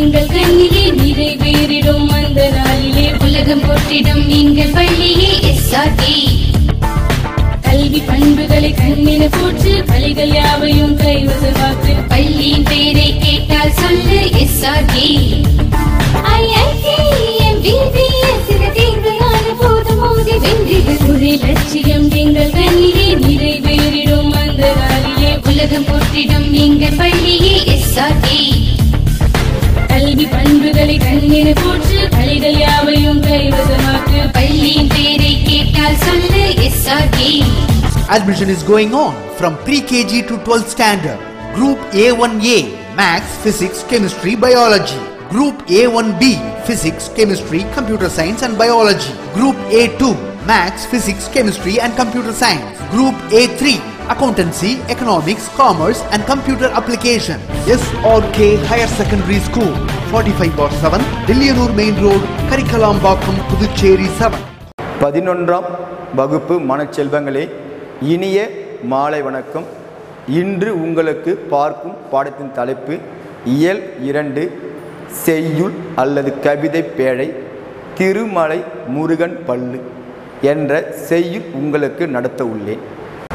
எங்கள் கண்ணிலே நிறைவேறிடும் அந்த நாளிலே உலகம் போற்றிடும் எங்கள் பள்ளியே எஸ்ஆர்டி கல்வி பண்புகளை கண்ணின போற்று பலிகள் யாவையும் கைவசமாக்கு பள்ளியின் பெயரை கேட்டால் சொல்லு எஸ்ஆர்டி ஒரே லட்சியம் எங்கள் கண்ணிலே நிறைவேறிடும் அந்த நாளிலே உலகம் போற்றிடும் எங்கள் பள்ளியே எஸ்ஆர்டி கல்வி பண்புகளை கண்ணின போற்று பலிகள் யாவையும் கைவசமாக்கு பள்ளியின் பெயரை கேட்டால் சொல்லு SRT Admission is going on from pre-KG to 12th standard. Group A1A Maths, Physics, Chemistry, Biology. Group A1B Physics, Chemistry, Computer Science and Biology. Group A2 Maths, Physics, Chemistry and Computer Science. Group A3 Accountancy, Economics, Commerce and Computer Application. SRK Higher Secondary School, 45 bar 7, Dillianur Main Road, Karikalambakkam, Puducherry 7. பதினொன்றாம் வகுப்பு மனச்செல்வங்களே இனிய மாலை வணக்கம் இன்று உங்களுக்கு பார்க்கும் பாடத்தின் தலைப்பு இயல் இரண்டு செய்யுள் அல்லது கவிதை பேழை திருமலை முருகன் பல்லு என்ற செய்யுள் உங்களுக்கு நடத்த உள்ளேன்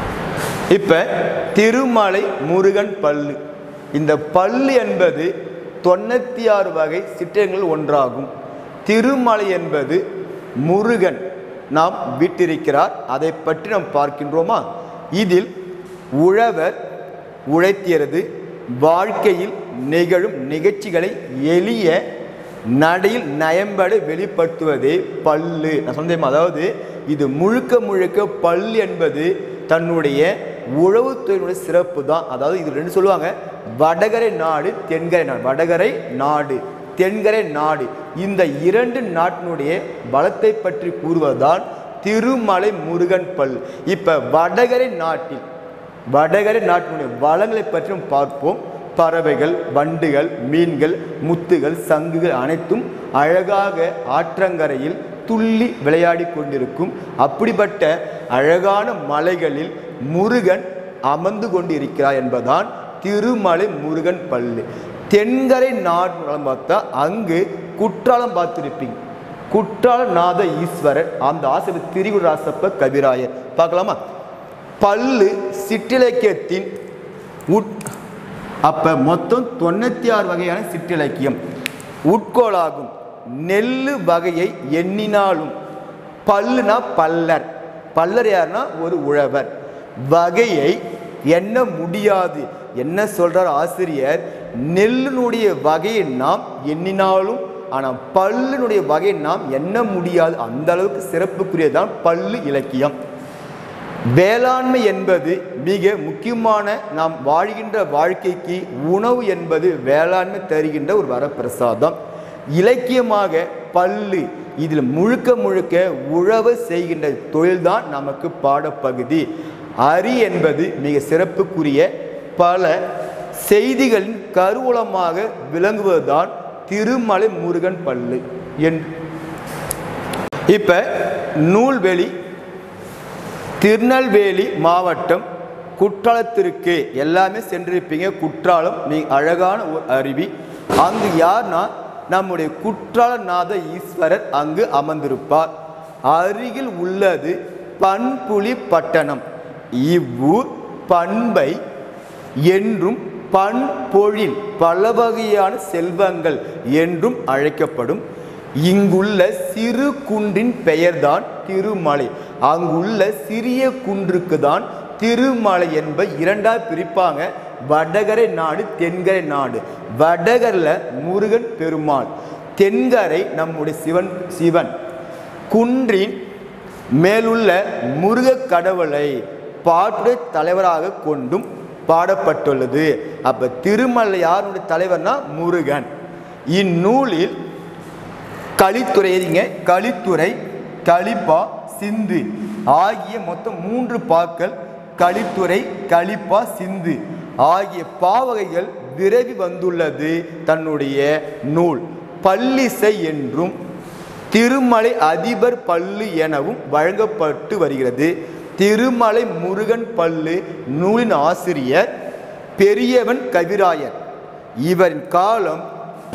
இப்போ திருமலை முருகன் பல்லு இந்த பல்லு என்பது தொண்ணூற்றி ஆறு வகை சிற்றங்கள் ஒன்றாகும் திருமலை என்பது முருகன் நாம் விட்டிருக்கிறார் அதை பற்றி நாம் பார்க்கின்றோமா இதில் உழவர் உழைத்தியது வாழ்க்கையில் நிகழும் நிகழ்ச்சிகளை எளிய நடையில் நயம்பட வெளிப்படுத்துவதே பல்லு நான் சொன்னேன் அதாவது இது முழுக்க முழுக்க பல்லு என்பது தன்னுடைய உழவுத்துறையினுடைய சிறப்பு தான் அதாவது இது ரெண்டு சொல்லுவாங்க வடகரை நாடு தென்கரை நாடு வடகரை நாடு தென்கரை நாடு இந்த இரண்டு நாட்டினுடைய பலத்தை பற்றி கூறுவதுதான் திருமலை முருகன் பல் இப்ப வடகரை நாட்டில் வடகரை நாட்டினுடைய வளங்களை பற்றி நாம் பார்ப்போம் பறவைகள் வண்டுகள் மீன்கள் முத்துகள் சங்குகள் அனைத்தும் அழகாக ஆற்றங்கரையில் துள்ளி விளையாடி கொண்டிருக்கும் அப்படிப்பட்ட அழகான மலைகளில் முருகன் அமர்ந்து கொண்டிருக்கிறார் என்பதான் திருமலை முருகன் பள்ளி தென்கரை நாடு பார்த்தா அங்கு குற்றாலம் பார்த்திருப்பீங்க குற்றாலநாத ஈஸ்வரர் அந்த ஆசிரியர் திரிகுராசப்ப கவிராயர் பார்க்கலாமா பல்லு சிற்றிலக்கியத்தின் உட் அப்ப மொத்தம் தொண்ணூத்தி ஆறு வகையான சிற்றிலக்கியம் உட்கோளாகும் நெல்லு வகையை எண்ணினாலும் பல்லுனா பல்லர் பல்லர் யாருன்னா ஒரு உழவர் வகையை எண்ண முடியாது என்ன சொல்றார் ஆசிரியர் நெல்லினுடைய வகையை நாம் எண்ணினாலும் ஆனால் பல்லினுடைய வகையை நாம் எண்ண முடியாது அந்த அளவுக்கு சிறப்புக்குரியதான் பல்லு இலக்கியம் வேளாண்மை என்பது மிக முக்கியமான நாம் வாழ்கின்ற வாழ்க்கைக்கு உணவு என்பது வேளாண்மை தருகின்ற ஒரு வரப்பிரசாதம் இலக்கியமாக பல்லு இதில் முழுக்க முழுக்க உழவு செய்கின்ற தொழில்தான் நமக்கு பாடப்பகுதி அரி என்பது மிக சிறப்புக்குரிய பல செய்திகளின் கருவூலமாக விளங்குவதுதான் திருமலை முருகன் பல்லு என்று இப்ப நூல்வெளி திருநெல்வேலி மாவட்டம் குற்றாலத்திற்கு எல்லாமே சென்றிருப்பீங்க குற்றாலம் மிக அழகான ஒரு அருவி அங்கு யார்னா நம்முடைய குற்றாலநாத ஈஸ்வரர் அங்கு அமர்ந்திருப்பார் அருகில் உள்ளது பண்புலி பட்டணம் இவ்வூர் பண்பை என்றும் பண்பொழில் பல வகையான செல்வங்கள் என்றும் அழைக்கப்படும் இங்குள்ள சிறு குன்றின் பெயர்தான் திருமலை அங்குள்ள சிறிய குன்றுக்கு தான் திருமலை என்ப இரண்டா பிரிப்பாங்க வடகரை நாடு தென்கரை நாடு வடகரில் முருகன் பெருமாள் தென்கரை நம்முடைய சிவன் சிவன் குன்றின் மேலுள்ள முருக கடவுளை பாட்டுடைய தலைவராக கொண்டும் பாடப்பட்டுள்ளது அப்ப திருமலை யாருடைய தலைவர்னா முருகன் இந்நூலில் கலித்துறை எதிங்க கலித்துறை கலிப்பா சிந்து ஆகிய மொத்தம் மூன்று பாக்கள் கலித்துறை கலிப்பா சிந்து ஆகிய பாவகைகள் விரவி வந்துள்ளது தன்னுடைய நூல் பல்லிசை என்றும் திருமலை அதிபர் பல்லு எனவும் வழங்கப்பட்டு வருகிறது திருமலை முருகன் பல்லு நூலின் ஆசிரியர் பெரியவன் கவிராயர் இவரின் காலம்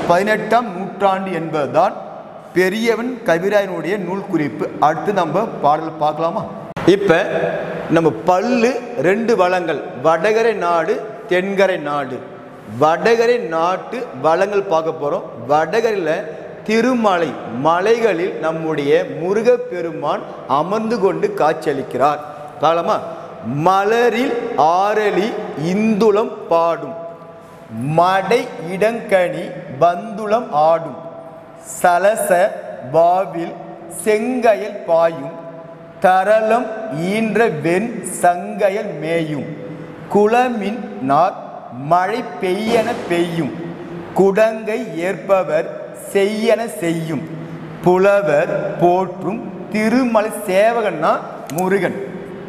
பதினெட்டாம் நூற்றாண்டு என்பதுதான் பெரியவன் கவிராயனுடைய நூல் குறிப்பு அடுத்து நம்ம பாடல் பார்க்கலாமா இப்போ நம்ம பல்லு ரெண்டு வளங்கள் வடகரை நாடு தென்கரை நாடு வடகரை நாட்டு வளங்கள் பார்க்க போகிறோம் வடகரையில் திருமலை மலைகளில் நம்முடைய முருகப்பெருமான் அமர்ந்து கொண்டு காட்சியளிக்கிறார் காலமா மலரில் ஆரளி இந்துளம் பாடும் மடை இடங்கனி பந்துளம் ஆடும் சலச வாவில் செங்கயல் பாயும் தரளம் ஈன்ற வெண் சங்கயல் மேயும் குளமின் நார் மழை பெய்யன பெய்யும் குடங்கை ஏற்பவர் செய்யன செய்யும் புலவர் போற்றும் திருமலை சேவகன்னா முருகன்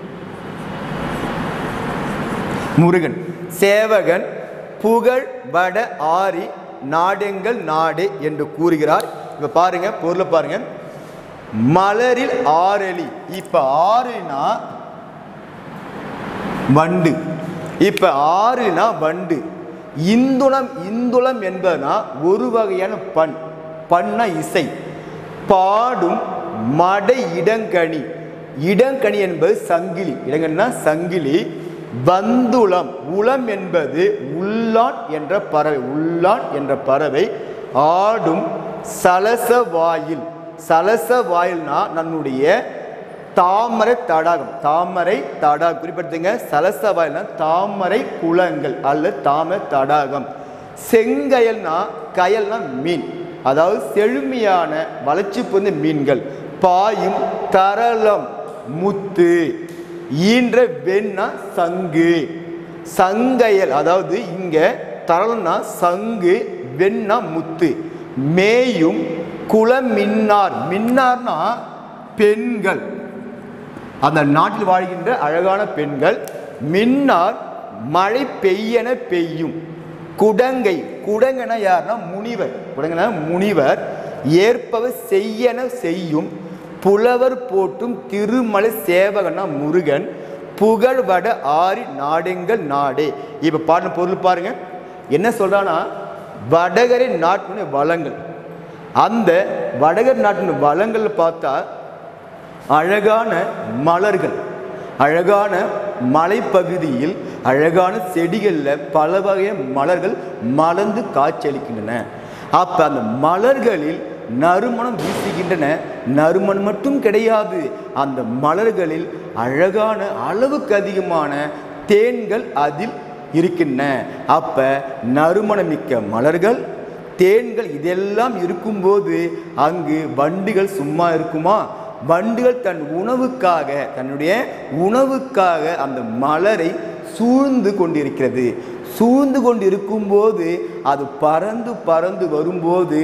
முருகன் சேவகன் புகழ் வட ஆரி நாடெங்கள் நாடே என்று கூறுகிறார் இப்ப பாருங்க பொருளை பாருங்க மலரில் ஆறெளி இப்ப ஆறுனா வண்டு இப்ப ஆறுனா வண்டு இந்துளம் இந்துளம் என்பதுனா ஒரு வகையான பண் பண்ண இசை பாடும் மடை இடங்கனி இடங்கனி என்பது சங்கிலி இடங்கனினா சங்கிலி பந்துளம் உளம் என்பது உள்ளான் என்ற பறவை உள்ளான் என்ற பறவை ஆடும் சலச வாயில் சலச வாயில்னா நம்முடைய தாமரை தடாகம் தாமரை தடாகம் குறிப்பிடுத்துங்க சலச வாயில்னா தாமரை குளங்கள் அல்லது தாமரை தடாகம் செங்கயல்னா கயல்னா மீன் அதாவது செழுமையான வளர்ச்சி பொருந்த மீன்கள் பாயும் தரளம் முத்து ஈன்ற வெண்ணா சங்கு சங்கையல் அதாவது இங்க தரளம்னா சங்கு வெண்ணா முத்து மேயும் குளம் மின்னார் மின்னார்னா பெண்கள் அந்த நாட்டில் வாழ்கின்ற அழகான பெண்கள் மின்னார் மழை பெய்யன பெய்யும் குடங்கை குடங்கன யாருன்னா முனிவர் குடங்கன முனிவர் ஏற்பவர் செய்யன செய்யும் புலவர் போற்றும் திருமலை சேவகனா முருகன் புகழ்வட ஆரி நாடெங்கள் நாடே இப்ப பாடின பொருள் பாருங்க என்ன சொல்றானா வடகரை நாட்டினுடைய வளங்கள் அந்த வடகர் நாட்டின் வளங்கள் பார்த்தா அழகான மலர்கள் அழகான மலைப்பகுதியில் அழகான செடிகளில் பல வகை மலர்கள் மலர்ந்து காட்சியளிக்கின்றன அப்ப அந்த மலர்களில் நறுமணம் வீசுகின்றன நறுமணம் மட்டும் கிடையாது அந்த மலர்களில் அழகான அளவுக்கு அதிகமான தேன்கள் அதில் இருக்கின்றன அப்ப நறுமணமிக்க மலர்கள் தேன்கள் இதெல்லாம் இருக்கும்போது அங்கு வண்டுகள் சும்மா இருக்குமா வண்டுகள் தன் உணவுக்காக தன்னுடைய உணவுக்காக அந்த மலரை சூழ்ந்து கொண்டிருக்கிறது சூழ்ந்து கொண்டு இருக்கும்போது அது பறந்து பறந்து வரும்போது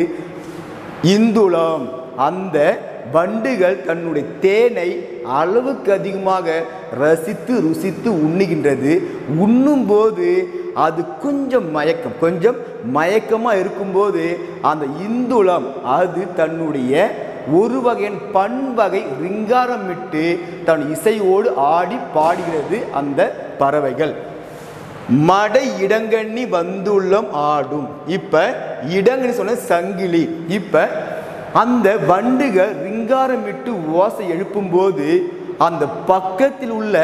இந்துளம் அந்த வண்டுகள் தன்னுடைய தேனை அளவுக்கு அதிகமாக ரசித்து ருசித்து உண்ணுகின்றது உண்ணும்போது அது கொஞ்சம் மயக்கம் கொஞ்சம் மயக்கமாக இருக்கும்போது அந்த இந்துளம் அது தன்னுடைய ஒரு வகையின் பண்பகை ரிங்காரமிட்டு தன் இசையோடு ஆடி பாடுகிறது அந்த பறவைகள் மடை இடங்கண்ணி வந்துள்ளம் ஆடும் இப்ப இடங்கண்ணி சொன்ன சங்கிலி இப்ப அந்த வண்டுகள் ரிங்காரமிட்டு ஓசை எழுப்பும்போது அந்த பக்கத்தில் உள்ள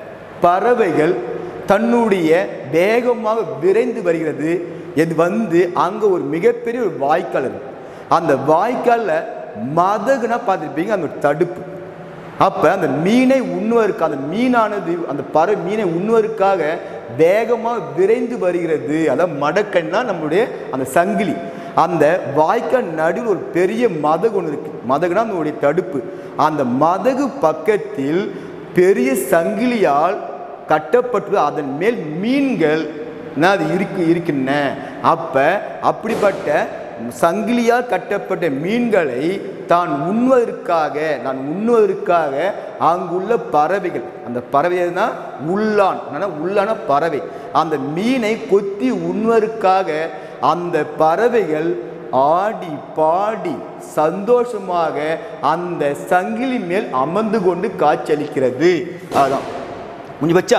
பறவைகள் தன்னுடைய வேகமாக விரைந்து வருகிறது இது வந்து அங்க ஒரு மிகப்பெரிய ஒரு வாய்க்கால் இருக்கு அந்த வாய்க்கால்ல மதகுனா பார்த்துருப்பீங்க அந்த ஒரு தடுப்பு அப்ப அந்த மீனை உண்ணுவதற்கு அந்த மீனானது அந்த பறவை மீனை உண்ணுவதற்காக வேகமாக விரைந்து வருகிறது அதான் மடக்கன்னா நம்மளுடைய அந்த சங்கிலி அந்த வாய்க்கால் நடுவில் ஒரு பெரிய மதகு ஒன்று இருக்கு மதகுனா நம்மளுடைய தடுப்பு அந்த மதகு பக்கத்தில் பெரிய சங்கிலியால் கட்டப்பட்டு அதன் மேல் மீன்கள் என்ன அது இருக்கு இருக்கின்றன அப்ப அப்படிப்பட்ட சங்கிலியால் கட்டப்பட்ட மீன்களை தான் உண்ணுவதற்காக நான் உண்ணுவதற்காக அங்குள்ள பறவைகள் அந்த பறவை தான் உள்ளான் என்னன்னா உள்ளான பறவை அந்த மீனை கொத்தி உண்ணுவதற்காக அந்த பறவைகள் ஆடி பாடி சந்தோஷமாக அந்த சங்கிலி மேல் அமர்ந்து கொண்டு காட்சியளிக்கிறது அதான் முடிஞ்சு வச்சா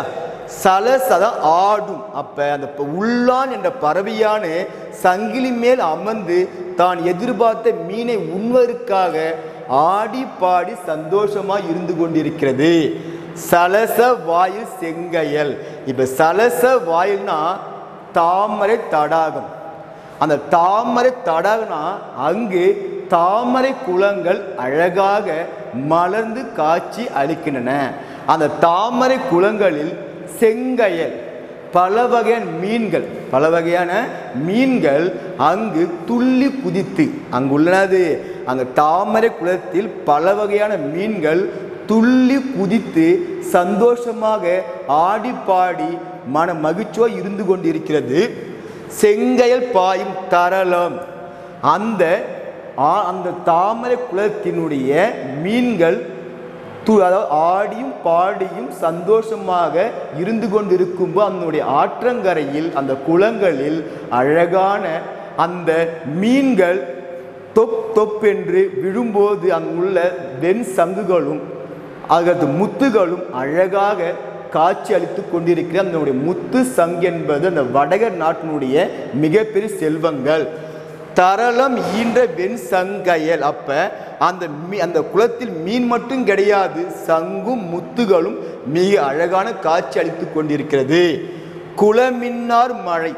சலசதம் ஆடும் அப்ப அந்த ப- உள்ளான் என்ற பறவையான சங்கிலி மேல் அமர்ந்து தான் எதிர்பார்த்த மீனை உண்வதற்காக ஆடி பாடி சந்தோஷமா இருந்து கொண்டிருக்கிறது சலச வாயில் செங்கயல் இப்ப சலச வாயில்னா தாமரை தடாகம் அந்த தாமரை தடாகனா அங்கு தாமரை குளங்கள் அழகாக மலர்ந்து காட்சி அளிக்கின்றன அந்த தாமரை குளங்களில் செங்கயல் பல வகையான மீன்கள் பல வகையான மீன்கள் அங்கு துள்ளி குதித்து அங்கு உள்ளது அங்கு தாமரை குளத்தில் பல வகையான மீன்கள் துள்ளி குதித்து சந்தோஷமாக ஆடி பாடி மன மகிழ்ச்சியோடு இருந்து கொண்டிருக்கிறது செங்கயல் பாயும் தரளம் அந்த ஆ- அந்த தாமரை குலத்தினுடைய மீன்கள் து- அதாவது ஆடியும் பாடியும் சந்தோஷமாக இருந்து கொண்டிருக்கும்போது அதனுடைய ஆற்றங்கரையில் அந்த குளங்களில் அழகான அந்த மீன்கள் தொப் தொப் என்று விழும்போது அங்குள்ள வெண் சங்குகளும் அதற்கு முத்துகளும் அழகாக காட்சி அளித்துக் கொண்டிருக்கிற அதனுடைய முத்து சங்கு என்பது அந்த வடகர் நாட்டினுடைய மிகப்பெரிய செல்வங்கள் தரளம் ஈன்ற வெண் சங்கையல் அப்ப அந்த மீ- அந்த குளத்தில் மீன் மட்டும் கிடையாது சங்கும் முத்துகளும் மிக அழகான காட்சி அளித்துக் கொண்டிருக்கிறது குளமின்னார் மழை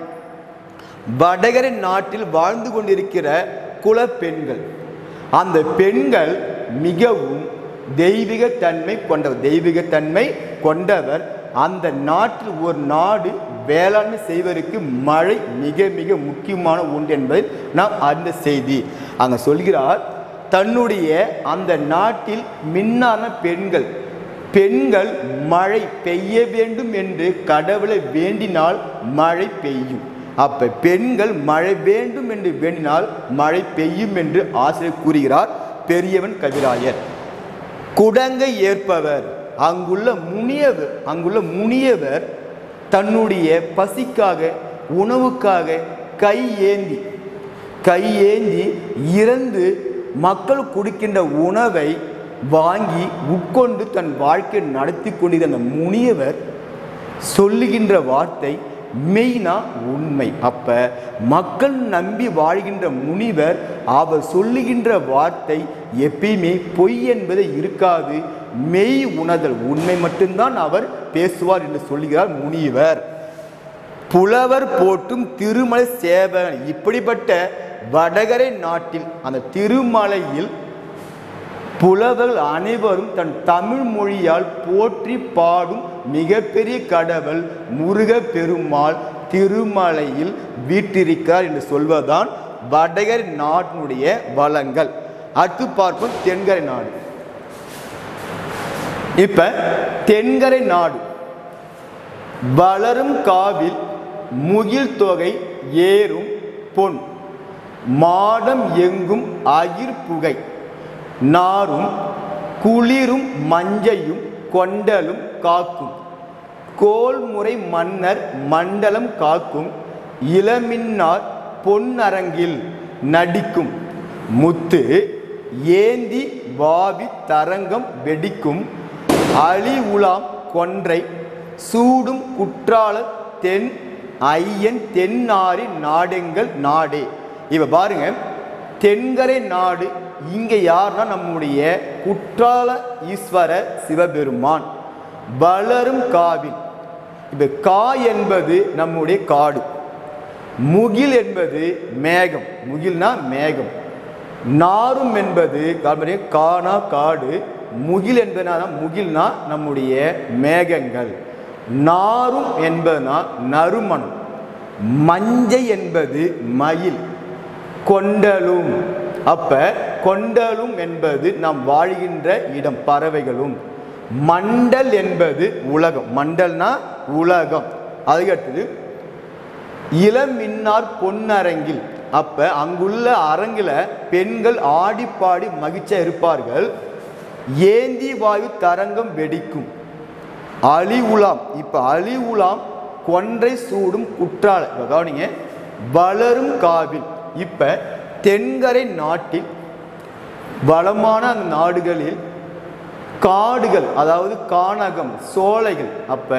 வடகரை நாட்டில் வாழ்ந்து கொண்டிருக்கிற குலப்பெண்கள் அந்த பெண்கள் மிகவும் தெய்வீக தன்மை கொண்டவர் தெய்வீக தன்மை கொண்டவர் அந்த நாட்டில் ஒரு நாடு வேளாண்மை செய்வதற்கு மழை மிக மிக முக்கியமான ஒன்று என்பதை நாம் அறிந்த செய்தி அங்க சொல்கிறார் தன்னுடைய அந்த நாட்டில் மின்னான பெண்கள் பெண்கள் மழை பெய்ய வேண்டும் என்று கடவுளை வேண்டினால் மழை பெய்யும் அப்ப பெண்கள் மழை வேண்டும் என்று வேண்டினால் மழை பெய்யும் என்று ஆசிரியர் கூறுகிறார் பெரியவன் கவிராயர் குடங்கை ஏற்பவர் அங்குள்ள முனியவர் அங்குள்ள முனியவர் தன்னுடைய பசிக்காக உணவுக்காக கை ஏந்தி கை ஏந்தி இறந்து மக்கள் கொடுக்கின்ற உணவை வாங்கி உட்கொண்டு தன் வாழ்க்கை நடத்தி கொண்டிருந்த அந்த முனியவர் சொல்லுகின்ற வார்த்தை மெய்னா உண்மை அப்ப மக்கள் நம்பி வாழ்கின்ற முனிவர் அவர் சொல்லுகின்ற வார்த்தை எப்பயுமே பொய் என்பது இருக்காது மெய் உணர்தல் உண்மை மட்டும்தான் அவர் பேசுவார் என்று சொல்லுகிறார் முனிவர் புலவர் போட்டும் திருமலை சேவகன் இப்படிப்பட்ட வடகரை நாட்டில் அந்த திருமலையில் புலவர்கள் அனைவரும் தன் தமிழ் மொழியால் போற்றி பாடும் மிகப்பெரிய கடவுள் முருக பெருமாள் திருமலையில் வீற்றிருக்கிறார் என்று சொல்வதுதான் வடகரை நாட்டினுடைய வளங்கள் அடுத்து பார்ப்போம் தென்கரை நாடு இப்ப தென்கரை நாடு வளரும் காவில் முகில் தொகை ஏறும் பொன் மாடம் எங்கும் அயிர் புகை நாரும் குளிரும் மஞ்சையும் கொண்டலும் காக்கும் கோல்முறை மன்னர் மண்டலம் காக்கும் இளமின்னார் பொன்னரங்கில் நடிக்கும் முத்து ஏந்தி வாவி தரங்கம் வெடிக்கும் அழி உலாம் கொன்றை சூடும் குற்றால தென் ஐயன் தென்னாரி நாடெங்கள் நாடே இவ பாருங்க தென்கரை நாடு இங்க யார்னா நம்முடைய குற்றால ஈஸ்வர சிவபெருமான் வளரும் காவில் இப்ப கா என்பது நம்முடைய காடு முகில் என்பது மேகம் முகில்னா மேகம் நாரும் என்பது காரணம் கானா காடு முகில் என்பதுனா முகில்னா நம்முடைய மேகங்கள் நாரும் என்பதுனா நறுமணம் மஞ்சை என்பது மயில் கொண்டலும் அப்ப கொண்டலும் என்பது நாம் வாழ்கின்ற இடம் பறவைகளும் மண்டல் என்பது உலகம் மண்டல்னா உலகம் அதுக்கடுத்தது இளமின்னார் பொன்னரங்கில் அப்ப அங்குள்ள அரங்கில பெண்கள் ஆடி பாடி மகிழ்ச்சியா இருப்பார்கள் ஏந்தி வாயு தரங்கம் வெடிக்கும் அலி உலாம் இப்ப அலி உலாம் கொன்றை சூடும் குற்றால இப்ப கவனிங்க வளரும் காவில் இப்ப தென்கரை நாட்டில் வளமான அந்த நாடுகளில் காடுகள் அதாவது கானகம் சோலைகள் அப்ப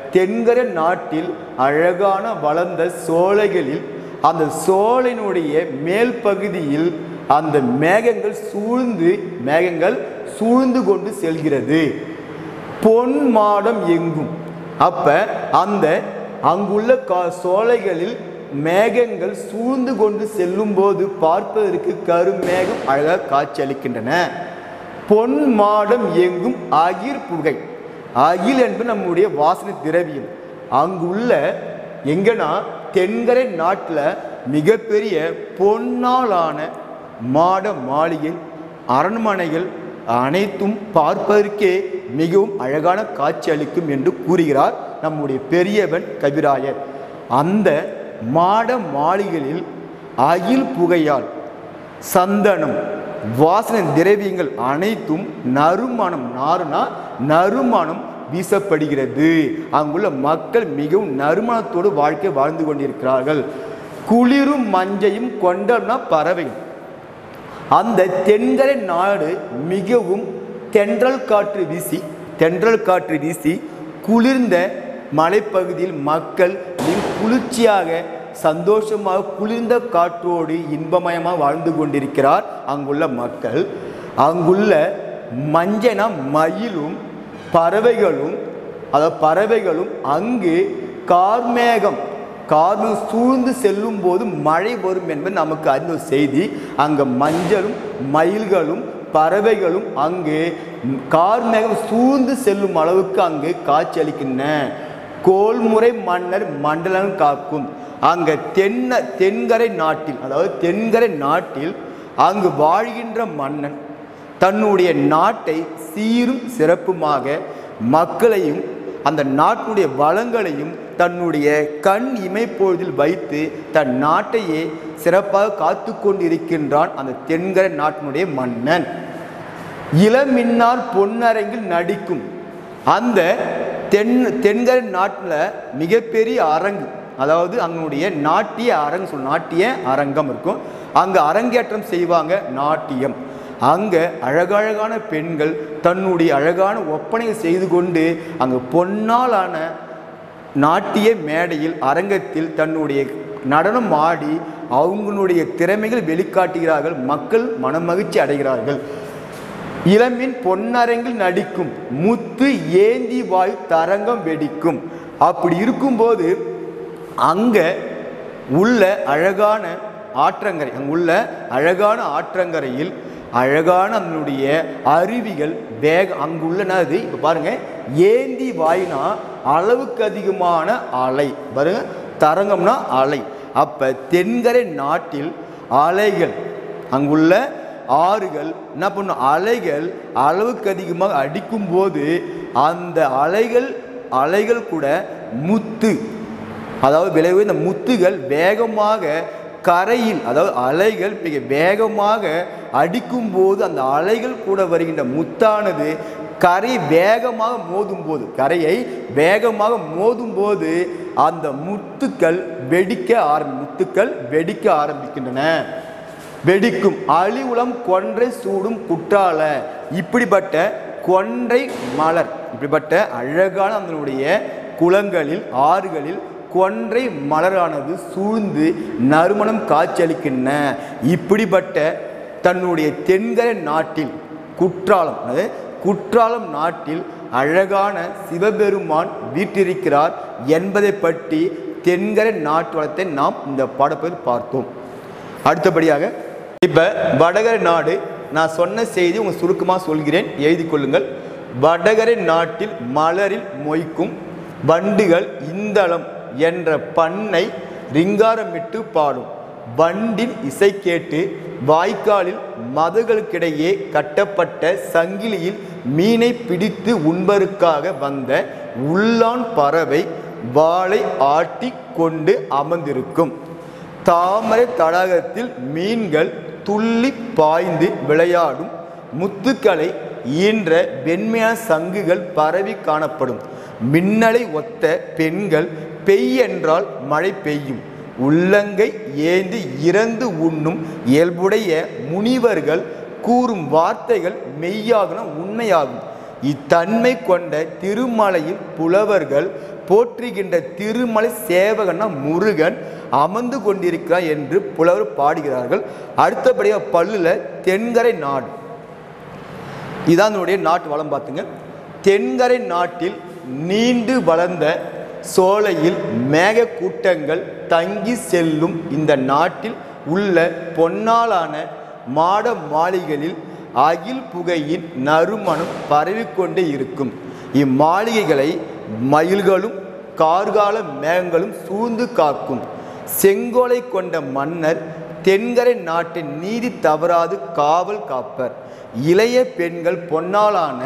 தென்கரை நாட்டில் அழகான வளர்ந்த சோலைகளில் அந்த சோலையினுடைய மேல் பகுதியில் அந்த மேகங்கள் சூழ்ந்து மேகங்கள் சூழ்ந்து கொண்டு செல்கிறது பொன் மாடம் எங்கும் அப்ப அந்த அங்குள்ள கா சோலைகளில் மேகங்கள் சூழ்ந்து கொண்டு செல்லும் போது பார்ப்பதற்கு கருமேகம் அழகாக காட்சியளிக்கின்றன பொன் மாடம் எங்கும் அகிர் புகை அகில் என்பது நம்முடைய வாசனை திரவியம் அங்குள்ள எங்கன்னா தென்கரை நாட்டில் மிகப்பெரிய பொன்னாலான மாட மாளிகை அரண்மனைகள் அனைத்தும் பார்ப்பதற்கே மிகவும் அழகான காட்சி அளிக்கும் என்று கூறுகிறார் நம்முடைய பெரியவன் கவிராயர் அந்த மாட மாளிகைகளில் அகில் புகையால் சந்தனம் வாசனை திரவியங்கள் அனைத்தும் நறுமணம் நாறுனா நறுமணம் வீசப்படுகிறது அங்குள்ள மக்கள் மிகவும் நறுமணத்தோடு வாழ்க்கை வாழ்ந்து கொண்டிருக்கிறார்கள் குளிரும் மஞ்சையும் கொண்டனா பறவை அந்த தென்கரை நாடு மிகவும் தென்றல் காற்று வீசி தென்றல் காற்று வீசி குளிர்ந்த மலைப்பகுதியில் மக்கள் மிக குளிர்ச்சியாக சந்தோஷமாக குளிர்ந்த காற்றோடு இன்பமயமாக வாழ்ந்து கொண்டிருக்கிறார் அங்குள்ள மக்கள் அங்குள்ள மஞ்சனா மயிலும் பறவைகளும் அதாவது பறவைகளும் அங்கு கார்மேகம் கார்மேகம் சூழ்ந்து செல்லும் போது மழை வரும் என்பது நமக்கு அறிந்த ஒரு செய்தி அங்கே மஞ்சளும் மயில்களும் பறவைகளும் அங்கு கார்மேகம் சூழ்ந்து செல்லும் அளவுக்கு அங்கு காட்சியளிக்கின்றன கோல்முறை மன்னர் மண்டலம் காக்கும் அங்க தென்ன தென்கரை நாட்டில் அதாவது தென்கரை நாட்டில் அங்கு வாழ்கின்ற மன்னன் தன்னுடைய நாட்டை சீரும் சிறப்புமாக மக்களையும் அந்த நாட்டுடைய வளங்களையும் தன்னுடைய கண் இமைப்பொழுதில் வைத்து தன் நாட்டையே சிறப்பாக காத்து கொண்டிருக்கின்றான் அந்த தென்கரை நாட்டினுடைய மன்னன் இளமின்னார் பொன்னரங்கில் நடிக்கும் அந்த தென் தென்கரை நாட்டில் மிகப்பெரிய அரங்கு அதாவது அங்கனுடைய நாட்டிய அரங்கு சொல் நாட்டிய அரங்கம் இருக்கும் அங்கே அரங்கேற்றம் செய்வாங்க நாட்டியம் அங்கே அழகழகான பெண்கள் தன்னுடைய அழகான ஒப்பனை செய்து கொண்டு அங்கே பொன்னாலான நாட்டிய மேடையில் அரங்கத்தில் தன்னுடைய நடனம் ஆடி அவங்களுடைய திறமைகள் வெளிக்காட்டுகிறார்கள் மக்கள் மனமகிழ்ச்சி அடைகிறார்கள் இளமின் பொன்னரங்கில் நடிக்கும் முத்து ஏந்தி வாய் தரங்கம் வெடிக்கும் அப்படி இருக்கும்போது அங்க உள்ள அழகான ஆற்றங்கரை அங்குள்ள அழகான ஆற்றங்கரையில் அழகான அதனுடைய அருவிகள் வேக அங்குள்ள என்னது இப்போ பாருங்க ஏந்தி வாய்னா அளவுக்கு அதிகமான அலை பாருங்க தரங்கம்னா அலை அப்ப தென்கரை நாட்டில் அலைகள் அங்குள்ள ஆறுகள் என்ன பண்ணும் அலைகள் அளவுக்கு அதிகமாக அடிக்கும்போது அந்த அலைகள் அலைகள் கூட முத்து அதாவது விளைவு இந்த முத்துகள் வேகமாக கரையில் அதாவது அலைகள் மிக வேகமாக அடிக்கும்போது அந்த அலைகள் கூட வருகின்ற முத்தானது கரை வேகமாக மோதும் போது கரையை வேகமாக மோதும் போது அந்த முத்துக்கள் வெடிக்க ஆரம்பி முத்துக்கள் வெடிக்க ஆரம்பிக்கின்றன வெடிக்கும் அழிவுளம் கொன்றை சூடும் குற்றால இப்படிப்பட்ட கொன்றை மலர் இப்படிப்பட்ட அழகான அதனுடைய குளங்களில் ஆறுகளில் கொன்றை மலரானது சூழ்ந்து நறுமணம் காட்சியளிக்கின்றன இப்படிப்பட்ட தன்னுடைய தென்கரை நாட்டில் குற்றாலம் அதாவது குற்றாலம் நாட்டில் அழகான சிவபெருமான் வீற்றிருக்கிறார் என்பதை பற்றி தென்கரை நாட்டு வளத்தை நாம் இந்த பாடப்பகுதியில் பார்த்தோம் அடுத்தபடியாக இப்போ வடகரை நாடு நான் சொன்ன செய்தி உங்க சுருக்கமாக சொல்கிறேன் எழுதி கொள்ளுங்கள் வடகரை நாட்டில் மலரில் மொய்க்கும் வண்டுகள் இந்தளம் என்ற பண்ணை ரிங்காரமிட்டு பாடும் வண்டின் இசை கேட்டு வாய்க்காலில் மதகளுக்கிடையே கட்டப்பட்ட சங்கிலியில் மீனை பிடித்து உண்பருக்காக வந்த உள்ளான் பறவை வாளை ஆட்டி கொண்டு அமர்ந்திருக்கும் தாமரை தடாகத்தில் மீன்கள் துள்ளி பாய்ந்து விளையாடும் முத்துக்களை ஈன்ற வெண்மையான சங்குகள் பரவி காணப்படும் மின்னலை ஒத்த பெண்கள் பெய் என்றால் மழை பெய்யும் உள்ளங்கை ஏந்தி இறந்து உண்ணும் இயல்புடைய முனிவர்கள் கூறும் வார்த்தைகள் மெய்யாகணும் உண்மையாகும் இத்தன்மை கொண்ட திருமலையில் புலவர்கள் போற்றுகின்ற திருமலை சேவகன்னா முருகன் அமர்ந்து கொண்டிருக்கிறார் என்று புலவர் பாடுகிறார்கள் அடுத்தபடியாக பல்லுல தென்கரை நாடு இதான் என்னுடைய நாட்டு வளம் பார்த்துங்க தென்கரை நாட்டில் நீண்டு வளர்ந்த சோலையில் மேக கூட்டங்கள் தங்கி செல்லும் இந்த நாட்டில் உள்ள பொன்னாலான மாட மாளிகளில் அகில் புகையின் நறுமணம் பரவிக்கொண்டே இருக்கும் இம்மாளிகைகளை மயில்களும் கார்கால மேகங்களும் சூழ்ந்து காக்கும் செங்கோலை கொண்ட மன்னர் தென்கரை நாட்டின் நீதி தவறாது காவல் காப்பர் இளைய பெண்கள் பொன்னாலான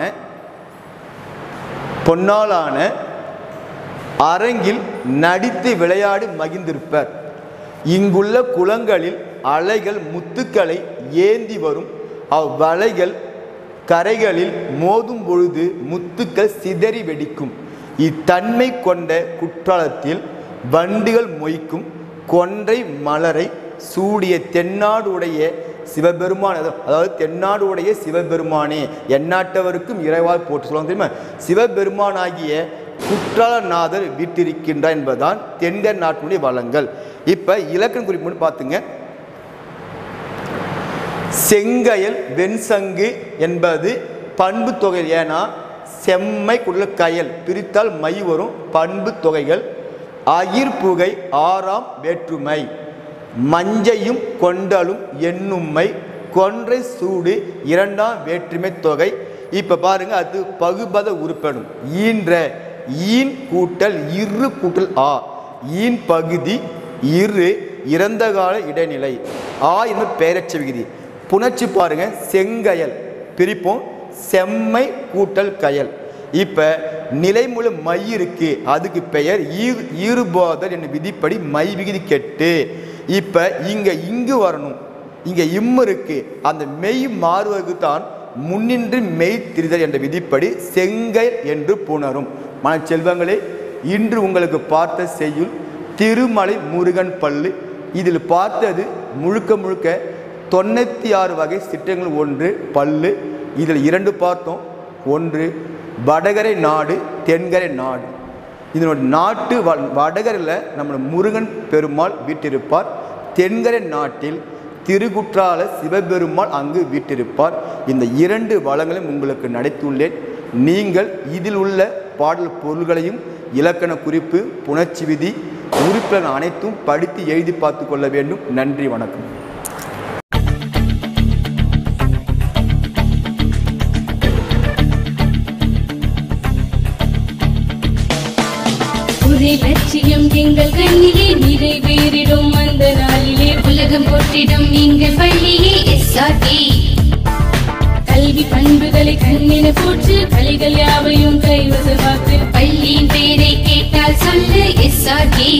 பொன்னாலான அரங்கில் நடித்து விளையாடி மகிழ்ந்திருப்பர் இங்குள்ள குளங்களில் அலைகள் முத்துக்களை ஏந்தி வரும் அவ்வலைகள் கரைகளில் மோதும் பொழுது முத்துக்கள் சிதறி வெடிக்கும் இத்தன்மை கொண்ட குற்றாலத்தில் வண்டுகள் மொய்க்கும் கொன்றை மலரை சூடிய தென்னாடுடைய சிவபெருமான் அத- அதாவது தென்னாடுடைய சிவபெருமானே எந்நாட்டவருக்கும் இறைவாய் போட்டு சொல்லுவாங்க தெரியுமா சிவபெருமானாகிய குற்றாலநாதர் வீட்டிருக்கின்றார் என்பதுதான் தென்கர் நாட்டினுடைய வளங்கள் இப்ப இலக்கண குறிப்பு மட்டும் பார்த்துங்க செங்கயல் வெண்சங்கு என்பது பண்பு தொகை ஏன்னா செம்மை குள்ள கயல் பிரித்தால் மை வரும் பண்பு தொகைகள் அயிர்புகை ஆறாம் வேற்றுமை மஞ்சையும் கொண்டலும் எண்ணும்மை கொன்றை சூடு இரண்டாம் வேற்றுமை தொகை இப்ப பாருங்க அது பகுபத உருப்படும் ஈன்ற ஈன் கூட்டல் இரு கூட்டல் ஆ ஈன் பகுதி இரு இறந்த கால இடைநிலை ஆ என்பது பெயரச்ச விகுதி புணர்ச்சி பாருங்க செங்கயல் பிரிப்போம் செம்மை கூட்டல் கயல் இப்ப நிலைமுழு மை இருக்கு அதுக்கு பெயர் ஈ- ஈறுபாதல் என்னும் விதிப்படி மை விகுதி கெட்டு இப்ப இங்க இங்கு வரணும் இங்க இம் இருக்கு அந்த மெய் மாறுவதற்கு தான் முன்னின்று மெய் திரிதல் என்ற விதிப்படி செங்கல் என்று புணரும் மன செல்வங்களே இன்று உங்களுக்கு பார்த்த செய்யுள் திருமலை முருகன் பல்லு இதில் பார்த்தது முழுக்க முழுக்க தொண்ணூற்றி ஆறு வகை சிற்றங்கள் ஒன்று பல்லு இதில் இரண்டு பார்த்தோம் ஒன்று வடகரை நாடு தென்கரை நாடு இதனோட நாட்டு வ வடகரில் நம்ம முருகன் பெருமாள் வீட்டிருப்பார் தென்கரை நாட்டில் திருக்குற்றால சிவபெருமாள் அங்கு வீட்டிருப்பார் இந்த இரண்டு வளங்களையும் உங்களுக்கு நடித்துள்ளேன் நீங்கள் இதில் உள்ள பாடல் பொருள்களையும் இலக்கண குறிப்பு புணர்ச்சி விதி உறுப்பினர் அனைத்தும் படித்து எழுதி பார்த்து கொள்ள வேண்டும் நன்றி வணக்கம் ஒரே லட்சியம் எங்கள் கண்ணிலே நிறைவேறிடும் அந்த நாளிலே உலகம் போற்றிடும் எங்கள் பள்ளியே எஸ்ஆர்டி கல்வி பண்புகளை கண்ணின போற்று கலைகள் யாவையும் கைவசமாக்கு பள்ளியின் பெயரை கேட்டால் சொல்லு எஸ்ஆர்டி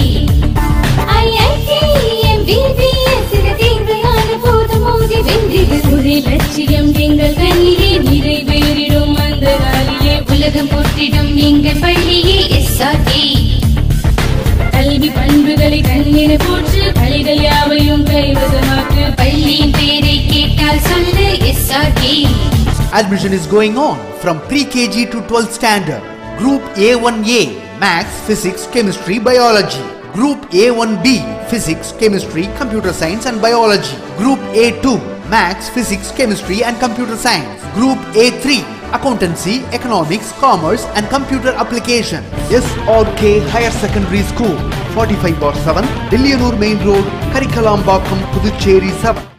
ஒரே லட்சியம் எங்கள் கண்ணிலே நிறைவேறிடும் அந்த நாளிலே உலகம் போற்றிடும் எங்கள் பள்ளியே எஸ்ஆர்டி கல்வி பண்புகளை கண்ணின போற்று கலைகள் யாவையும் கைவசமாக்கு பள்ளியின் பெயரை கேட்டால் சொல்லு SRT Admission is going on from pre-KG to 12th standard. Group A1A Maths, Physics, Chemistry, Biology. Group A1B Physics, Chemistry, Computer Science and Biology. Group A2 Maths, Physics, Chemistry and Computer Science. Group A3 Accountancy, Economics, Commerce and Computer Application. SRK Higher Secondary School 45 7 Dillianur Main Road, Karikalambakkam, Puducherry 7.